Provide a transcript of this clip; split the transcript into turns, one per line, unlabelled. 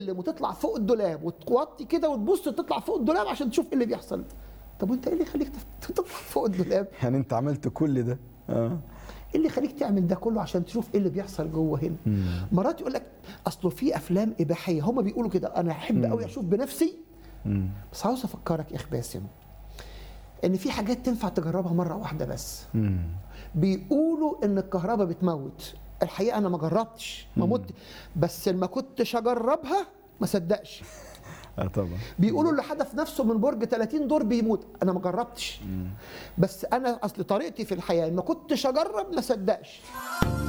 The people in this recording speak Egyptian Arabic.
وتطلع فوق الدولاب وتوطي كده وتبص تطلع فوق الدولاب عشان تشوف ايه اللي بيحصل طب وانت ايه اللي يخليك تف- تطلع فوق الدولاب
يعني انت عملت كل ده اه
ايه اللي يخليك تعمل ده كله عشان تشوف ايه اللي بيحصل جوه هنا مرات يقول لك اصله في افلام اباحيه هم بيقولوا كده انا احب قوي اشوف بنفسي
مم.
بس عاوز افكرك يا اخ باسم ان في حاجات تنفع تجربها مره واحده بس
مم.
بيقولوا ان الكهرباء بتموت الحقيقه انا ما جربتش ما مت بس ما كنتش اجربها ما صدقش
اه طبعا
بيقولوا اللي حدف نفسه من برج 30 دور بيموت انا ما جربتش بس انا اصل طريقتي في الحياه ما كنتش اجرب ما صدقش